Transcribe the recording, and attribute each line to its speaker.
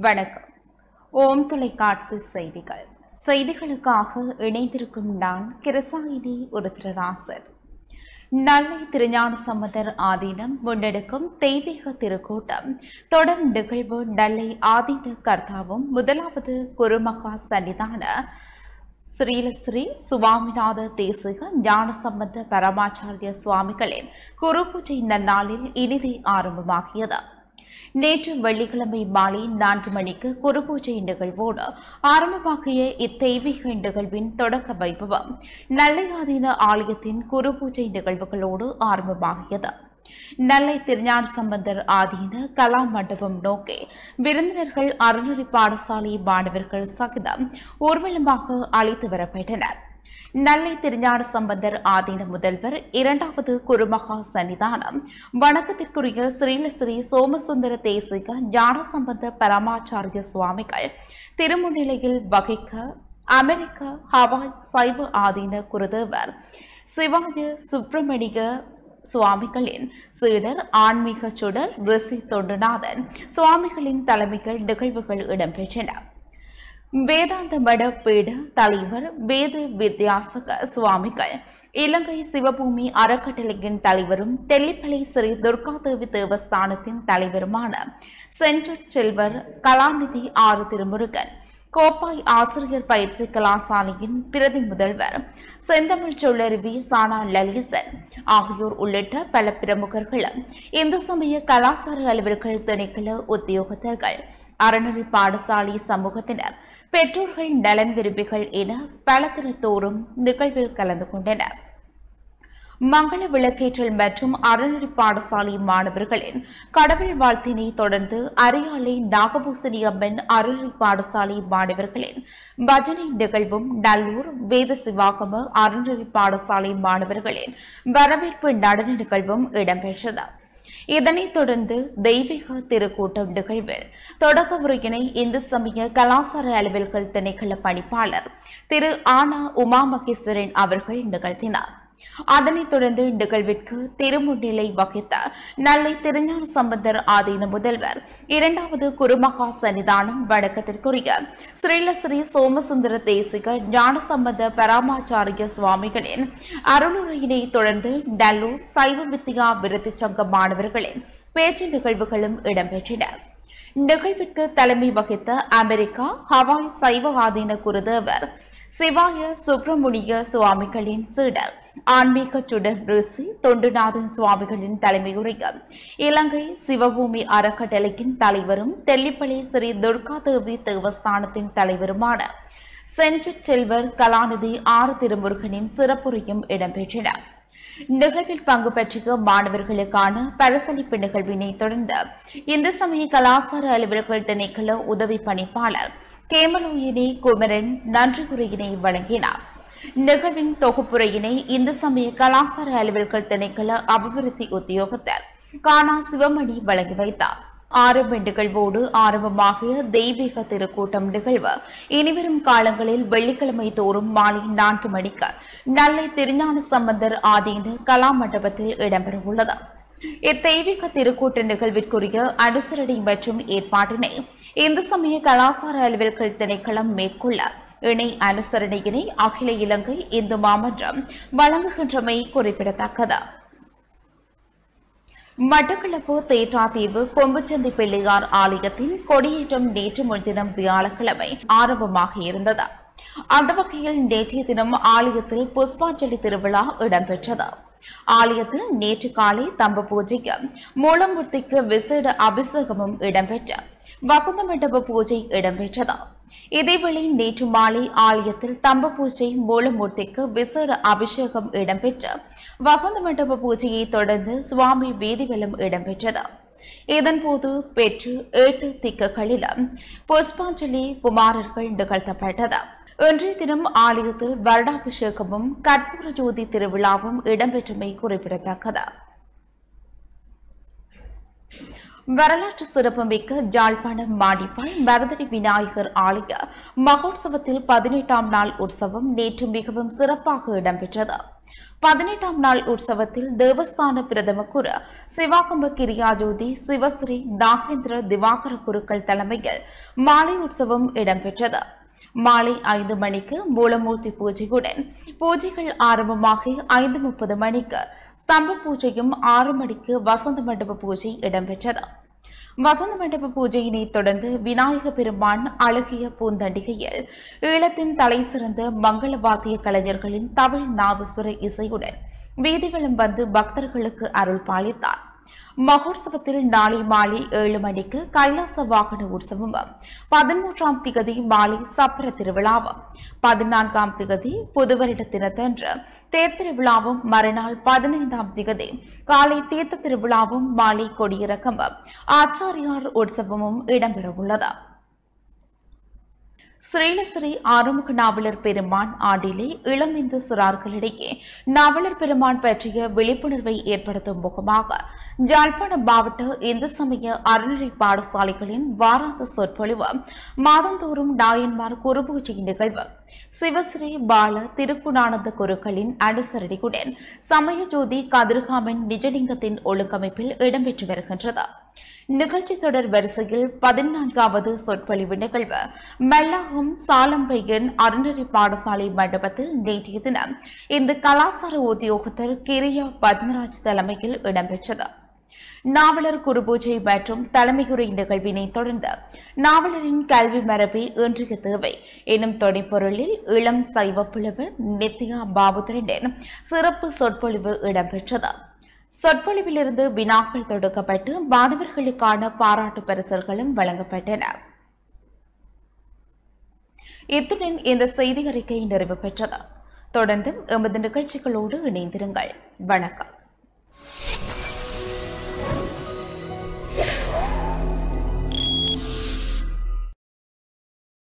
Speaker 1: வணக்கம் ஓம் தொலைக்காட்சி செய்திகள் செய்திகளுக்காக இணைந்திருக்கும் நான் கிருசாயினி உருத்திரராசன் நல்லை திருஞான சம்பந்தர் ஆதீனம் முன்னெடுக்கும் தெய்வீக திருக்கூட்டம் தொடர் நிகழ்வு நல்லை ஆதீன கர்த்தாவும் முதலாவது குருமகா சன்னிதான ஸ்ரீலஸ்ரீ சுவாமிநாத தேசிக ஞான சம்பந்த பரமாச்சாரிய சுவாமிகளின் குரு பூஜை நன்னாளில் இனிதே ஆரம்பமாகியது நேற்று வெள்ளிக்கிழமை மாலை நான்கு மணிக்கு குரு பூஜை நிகழ்வோடு ஆரம்பமாகிய இத்தெய்வீக நிகழ்வின் தொடக்க வைபவம் நல்லையாதீன ஆலயத்தின் குரு பூஜை நிகழ்வுகளோடு ஆரம்பமாகியது நெல்லை திருஞான சம்பந்தர் ஆதீன கலா மண்டபம் நோக்கி விருந்தினர்கள் அறநெறி பாடசாலை மாணவர்கள் சகிதம் ஊர்வலமாக அழைத்து வரப்பட்டனர் நெல்லை திருஞான சம்பந்தர் ஆதீன முதல்வர் இரண்டாவது குருமகா சன்னிதானம் வணக்கத்திற்குரிய ஸ்ரீலஸ்ரீ சோமசுந்தர தேசிக ஞான சம்பந்த பரமாச்சாரிய சுவாமிகள் திருமுன்னிலையில் வகிக்க அமெரிக்க ஹவாய் சைவ ஆதீன குருதேவர் சிவாய சுப்பிரமணிய சுவாமிகளின் சீடர் ஆன்மீக சுடர் ரிஷி தொண்டுநாதன் சுவாமிகளின் தலைமைகள் நிகழ்வுகள் இடம்பெற்றன வேதாந்த மட பீட தலைவர் வேத வித்யாசக சுவாமிகள் இலங்கை சிவபூமி அறக்கட்டளையின் தலைவரும் தெல்லிப்பளை ஸ்ரீ துர்காதேவி தேவஸ்தானத்தின் தலைவருமான செஞ்சட் செல்வர் கலாநிதி ஆறு திருமுருகன் கோப்பாய் ஆசிரியர் பயிற்சி கலாசாலையின் பிரதி முதல்வர் செந்தமிழ் சொல்லருவி சானா லலிசன் ஆகியோர் உள்ளிட்ட பல பிரமுகர்களும் இந்து சமய கலாசார அலுவலர்கள் திணைக்கள உத்தியோகத்தர்கள் அறநெறி பாடசாலை சமூகத்தினர் பெற்றோர்கள் நலன் விரும்பிகள் என பலதரத்தோறும் நிகழ்வில் கலந்து கொண்டனர் மங்கள விளக்கேற்றல் மற்றும் அறநெறி பாடசாலை மாணவர்களின் கடவுள் வாழ்த்தினை தொடர்ந்து அரியாலை நாகபூசணி அம்மன் அறநெறி பாடசாலை மாணவர்களின் பஜனை நிகழ்வும் நல்லூர் வேத சிவாகம அறநெறி பாடசாலை மாணவர்களின் வரவேற்பு நடன நிகழ்வும் இடம்பெற்றது இதனைத் தொடர்ந்து தெய்வீக திருக்கூட்டம் நிகழ்வில் தொடக்க உரையினை இந்து சமய கலாசார அலுவல்கள் திணைக்கள பணிப்பாளர் திரு ஆனா உமா மகேஸ்வரன் அவர்கள் நிகழ்த்தினார் அதனைத் தொடர்ந்து நிகழ்விற்கு திருமுன்னிலை வகித்த நல்லை திருஞான சம்பந்தர் ஆதீன முதல்வர் இரண்டாவது குருமகா சன்னிதானம் வணக்கத்திற்குரிய ஸ்ரீலஸ்ரீ சோமசுந்தர தேசிக ஞான சம்பந்த பராமாச்சாரிய சுவாமிகளின் அருளுரையினை தொடர்ந்து நல்லூர் சைவ வித்தியா விருத்தி சங்க மாணவர்களின் பேச்சு நிகழ்வுகளும் இடம்பெற்றன நிகழ்விற்கு தலைமை வகித்த அமெரிக்கா ஹவாய் சைவ ஆதீன குருதேவர் சிவாய சுப்பிரமணிய சுவாமிகளின் சீடர் ஆன்மீக சுடர் ரிஷி தொண்டுநாதன் சுவாமிகளின் தலைமையுரையில் இலங்கை சிவபூமி அறக்கட்டளையின் தலைவரும் தெல்லிப்பளை ஸ்ரீ துர்காதேவி தேவஸ்தானத்தின் தலைவருமான செஞ்சட் செல்வர் கலாநிதி ஆர் திருமுருகனின் சிறப்புரையும் இடம்பெற்றன நிகழ்வில் பங்கு பெற்ற மாணவர்களுக்கான பரிசளிப்பு நிகழ்வினை தொடர்ந்து இந்து சமய கலாசார அலுவலர்கள் திணைக்கள உதவி பணிப்பாளர் கேமலோயினி குமரன் நன்றியுரையினை வழங்கினார் நிகழ்வின் தொகுப்புரையினை இந்து சமய கலாசார அலுவலர்கள் திணைக்கள அபிவிருத்தி உத்தியோகத்தர் கானா சிவமணி வழங்கி வைத்தார் ஆரம்ப நிகழ்வோடு ஆரம்பமாகிய தெய்வீக திருக்கூட்டம் நிகழ்வு இனிவரும் காலங்களில் வெள்ளிக்கிழமை தோறும் மாலை நான்கு மணிக்கு நல்லை திருஞான சம்பந்தர் ஆதீன கலா மண்டபத்தில் இடம்பெறவுள்ளது இத்தெய்வீக திருக்கூட்ட நிகழ்விற்குரிய அனுசரணை மற்றும் ஏற்பாட்டினை இந்து சமய கலாசார அலுவல்கள் திணைக்களம் மேற்கொள்ள இணை அனுசரணையினை அகில இலங்கை இந்து மாமன்றம் வழங்குகின்றமை குறிப்பிடத்தக்கது மட்டக்களப்பு தேற்றாத்தீவு கொம்புச்சந்தி பிள்ளையார் ஆலயத்தின் கொடியேற்றம் நேற்று முன்தினம் வியாழக்கிழமை ஆரம்பமாக இருந்தது அந்த வகையில் நேற்றைய தினம் ஆலயத்தில் புஷ்பாஞ்சலி திருவிழா இடம்பெற்றது ஆலயத்தில் நேற்று காலை தம்ப பூஜைக்கு மூலமூர்த்திக்கு விசேட அபிஷேகமும் இடம்பெற்ற வசந்த மண்டப பூஜை இடம்பெற்றது இதேவேளை நேற்று மாலை ஆலயத்தில் தம்ப பூஜை மூலமூர்த்திக்கு விசேட அபிஷேகம் இடம்பெற்ற வசந்த மண்டப பூஜையை தொடர்ந்து சுவாமி வீதிகளும் இடம்பெற்றது இதன்போது பெற்று ஏட்டு திக்குகளிலும் புஷ்பாஞ்சலி குமாரர்கள் நிகழ்த்தப்பட்டது இன்றைய தினம் ஆலயத்தில் வருடாபிஷேகமும் கற்பூர ஜோதி திருவிழாவும் இடம்பெற்றமை குறிப்பிடத்தக்கது வரலாற்று சிறப்புமிக்க ஜாழ்ப்பாணம் மாடிப்பாய் மரதடி விநாயகர் ஆலய மகோத்சவத்தில் பதினெட்டாம் நாள் உற்சவம் நேற்று மிகவும் சிறப்பாக இடம்பெற்றது பதினெட்டாம் நாள் உற்சவத்தில் தேவஸ்தான பிரதம குரு சிவாகம்ப கிரியாஜோதி சிவஸ்ரீ நாகேந்திர திவாகர குருக்கள் தலைமையில் மாலை உற்சவம் இடம்பெற்றது மாலை ஐந்து மணிக்கு மூலமூர்த்தி பூஜையுடன் பூஜைகள் ஆரம்பமாகி ஐந்து முப்பது மணிக்கு ஸ்தம்ப பூஜையும் ஆறு மணிக்கு வசந்த மண்டப பூஜை இடம்பெற்றது வசந்த மண்டப பூஜையினை தொடர்ந்து விநாயக பெருமான் அழகிய பூந்தண்டிகையில் ஈழத்தின் தலை சிறந்த மங்கள வாத்திய கலைஞர்களின் தமிழ் நாதஸ்வர இசையுடன் வீதிகளும் வந்து பக்தர்களுக்கு அருள் பாலித்தார் மகோத்சவத்தில் நாளை மாலை ஏழு மணிக்கு கைலாச வாகன உற்சவமும் பதிமூன்றாம் திகதி மாலை சப்பர திருவிழாவும் பதினான்காம் திகதி புதுவருட தினத்தன்று தேர் திருவிழாவும் மறுநாள் பதினைந்தாம் திகதி காலை தீர்த்த திருவிழாவும் மாலை கொடியிறக்கமும் ஆச்சாரியார் உற்சவமும் இடம்பெறவுள்ளது ஸ்ரீலஸ்ரீ ஆறுமுக நாவலர் பெருமான் ஆண்டிலே இளமிந்து சிறார்களிடையே நாவலர் பெருமான் பற்றிய விழிப்புணர்வை ஏற்படுத்தும் முகமாக ஜாழ்ப்பாணம் மாவட்ட இந்து சமய அறநிலை பாடசாலைகளின் வாராந்த சொற்பொழிவு மாதந்தோறும் நாயன்மார் குருபூஜை நிகழ்வு சிவஸ்ரீ பால திருக்குணானந்த குருக்களின் அனுசரணையுடன் சமயஜோதி கதிர்காமன் நிஜலிங்கத்தின் ஒழுங்கமைப்பில் இடம்பெற்று வருகின்றது நிகழ்ச்சி தொடர் வரிசையில் பதினான்காவது சொற்பொழிவு நிகழ்வு மெல்லாகம் சாலம்பையன் அறநெறி பாடசாலை மண்டபத்தில் நேற்றைய தினம் இந்த கலாசார உத்தியோகத்தர் கிரியா பத்மராஜ் தலைமையில் இடம்பெற்றது நாவலர் குருபூஜை மற்றும் தலைமையுரை நிகழ்வினை தொடர்ந்து நாவலரின் கல்வி மரபே இன்றைய தேவை எனும் தொடைப்பொருளில் இளம் சைவ புலவர் நித்யா பாபுதரனின் சிறப்பு சொற்பொழிவு இடம்பெற்றது சொற்பொழிவிலிருந்து வினாக்கள் தொடுக்கப்பட்டு மாணவர்களுக்கான பாராட்டு பரிசல்களும் வழங்கப்பட்டன இத்துடன் இந்த செய்தி அறிக்கை நிறைவு பெற்றது தொடர்ந்தும் எமது நிகழ்ச்சிகளோடு இணைந்திருங்கள் வணக்கம்